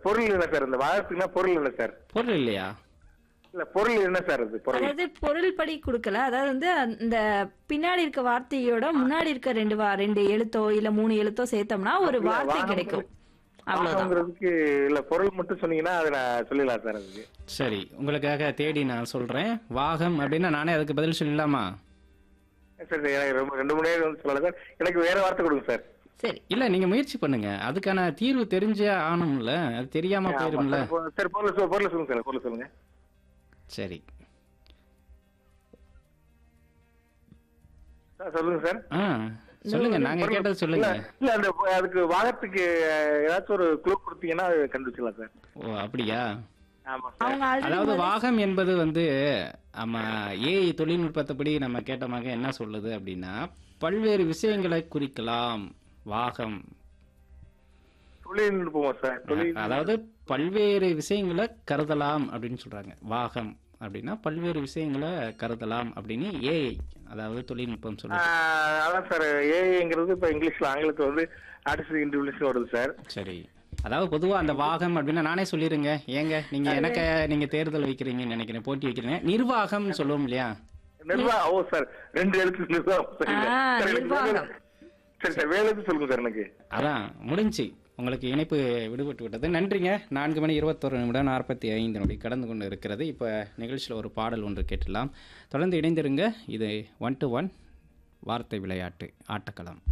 பொருள் என்ன சார் இந்த வாகத்துக்குன்னா பொருள் என்ன சார் பொருள் இல்லையா இல்ல பொருள் என்ன சார் அது பொருள் அதாவது பொருள் படி கொடுக்கல அதாவது வந்து அந்த பின்னாடி இருக்க வார்த்தையோட முன்னாடி இருக்க ரெண்டு வா ரெண்டு எழுத்தோ இல்ல மூணு எழுத்தோ சேர்த்தோம்னா ஒரு இல்ல, வார்த்தை வாகனம் கிடைக்கும் அவ்வளவுதான் வாகனங்கிறதுக்கு இல்ல பொருள் மட்டும் சொன்னீங்கன்னா அதை நான் சொல்லிடலாம் சார் அதுக்கு சரி உங்களுக்காக தேடி நான் சொல்றேன் வாகம் அப்படின்னா நானே அதுக்கு பதில் சொல்லலாமா சரி சார் எனக்கு ரொம்ப ரெண்டு மூணு நேரம் வந்து சொல்லல சார் எனக்கு வேற வார்த்தை கொடுங்க சார் சரி இல்ல நீங்க முயற்சி பண்ணுங்க அதுக்கான தீர்வு தெரிஞ்சே ஆகணும்ல அது தெரியாம போயிரும்ல ஆமா, சார் பொருள் சொல்- பொருள் சொல்லுங்க சார் பொருள் சொல்லுங்க சரி சார் சொல்லுங்க சார் ஆ சொல்லுங்க நாங்க பொருள் கேட்டது சொல்லுங்க இல்ல, இல்ல அந்த அதுக்கு வாகத்துக்கு அஹ், ஏதாச்சும் ஒரு குழு கொடுத்தீங்கன்னா அது கண்டுபிடிச்சிடலாம் சார் ஓ அப்படியா ஆமா சார் அவங்க அதாவது ஆல்ரெடி வாகம் என்பது வந்து நம்ம ஏஐ தொழில்நுட்பத்தைப்படி நம்ம கேட்டமாக என்ன சொல்லுது அப்படின்னா பல்வேறு விஷயங்களை குறிக்கலாம் வாகம் தொழில்நுட்பமா சார் தொழில் அதாவது பல்வேறு விஷயங்களை கருதலாம் அப்படின்னு சொல்றாங்க வாகம் அப்படின்னா பல்வேறு விஷயங்களை கருதலாம் அப்படின்னு ஏஐ அதாவது தொழில்நுட்பம் சொல்லுது ஆஹ், அதான் சார் ஏஐங்கிறது இப்ப இங்கிலீஷ்ல ஆங்கிலத்துல வந்து ஆர்டிபிஷியல் இன்டெலிஜென்ஸ் வருது சார் சரி அதாவது பொதுவா அந்த வாகம் அப்படின்னா நானே சொல்லிருங்க ஏங்க நீங்க எனக்கு நீங்க தேர்தல் வைக்கிறீங்கன்னு நினைக்கிறேன் போட்டி வைக்கிறீங்க நிர்வாகம்னு சொல்லுவோம் இல்லையா நிர்வாகம் ஓ சார் ரெண்டு எழுத்து நிர்வாகம் சரிங்க. ஆ, சார், எனக்கு நிர்வாகம். வேலை- சரி சார் வேலை எழுத்து சொல்லுங்க சார் எனக்கு அதான் முடிஞ்சு உங்களுக்கு இணைப்பு விடுபட்டு விட்டது நன்றிங்க நான்கு மணி இருபத்தொரு நிமிடம் நாற்பத்தி ஐந்து நொடி கடந்து கொண்டு இருக்கிறது இப்போ நிகழ்ச்சியில் ஒரு பாடல் ஒன்று கேட்டுடலாம் தொடர்ந்து இணைந்திருங்க இது ஒன் டு ஒன் வார்த்தை விளையாட்டு ஆட்டக்களம்